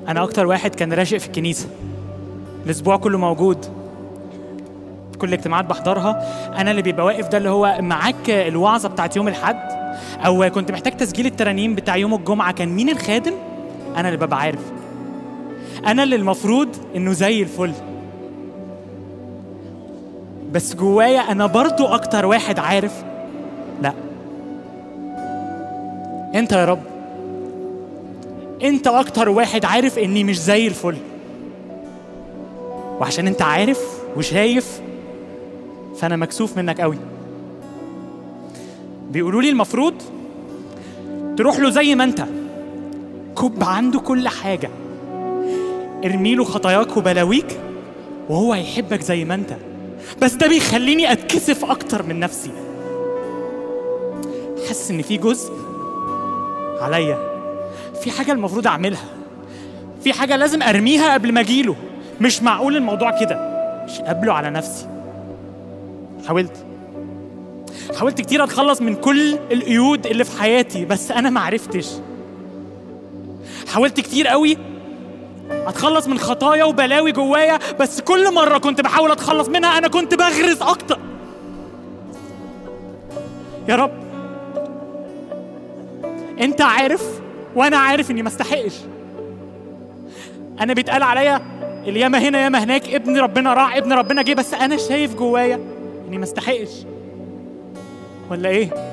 انا اكتر واحد كان راشق في الكنيسه الاسبوع كله موجود كل الاجتماعات بحضرها انا اللي بيبقى واقف ده اللي هو معاك الوعظه بتاعت يوم الاحد او كنت محتاج تسجيل الترانيم بتاع يوم الجمعه كان مين الخادم انا اللي ببقى عارف انا اللي المفروض انه زي الفل بس جوايا انا برضو اكتر واحد عارف لا انت يا رب انت اكتر واحد عارف اني مش زي الفل وعشان انت عارف وشايف فانا مكسوف منك قوي بيقولوا لي المفروض تروح له زي ما انت كب عنده كل حاجه ارمي له خطاياك وبلاويك وهو هيحبك زي ما انت بس ده بيخليني اتكسف اكتر من نفسي حاسس ان في جزء عليا في حاجه المفروض اعملها في حاجه لازم ارميها قبل ما اجيله مش معقول الموضوع كده مش قابله على نفسي حاولت حاولت كتير اتخلص من كل القيود اللي في حياتي بس انا ما عرفتش حاولت كتير قوي اتخلص من خطايا وبلاوي جوايا بس كل مره كنت بحاول اتخلص منها انا كنت بغرز اكتر يا رب انت عارف وانا عارف اني ما استحقش انا بيتقال عليا اللي ياما هنا ياما هناك ابن ربنا راح ابن ربنا جه بس انا شايف جوايا اني ما استحقش ولا ايه